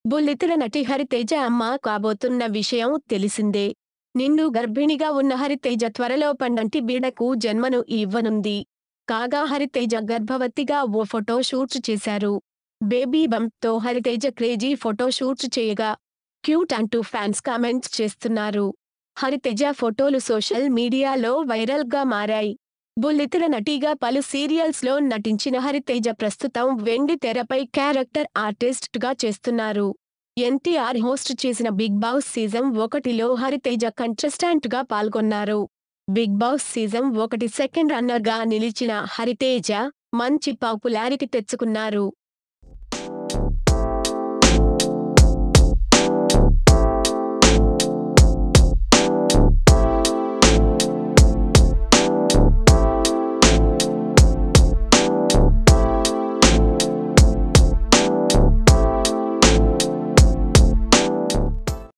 బుల్లితెర నటి హరితేజ అమ్మ కాబోతున్న విషయం తెలిసిందే నిండు గర్భిణిగా ఉన్న హరితేజ త్వరలో పండంటి బిడ్డకు జన్మను ఇవ్వనుంది కాగా హరితేజ గర్భవతిగా ఓ ఫోటో షూట్ చేశారు బేబీ బంప్ తో హరితేజ క్రేజీ ఫోటో షూట్ చేయగా క్యూట్ అంటూ ఫ్యాన్స్ కామెంట్స్ చేస్తున్నారు హరితేజ ఫోటోలు సోషల్ మీడియాలో వైరల్ గా మారాయి బుల్లితెర నటిగా పలు సీరియల్స్ లో నటించిన హరితేజ ప్రస్తుతం వెండి తెరపై క్యారెక్టర్ ఆర్టిస్ట్ గా చేస్తున్నారు ఎన్టీఆర్ హోస్ట్ చేసిన బిగ్ బాస్ సీజన్ ఒకటిలో హరితేజ కంటెస్టాంట్ గా పాల్గొన్నారు బిగ్ బాస్ సీజన్ ఒకటి సెకండ్ రన్నర్ గా నిలిచిన హరితేజ మంచి పాపులారిటీ తెచ్చుకున్నారు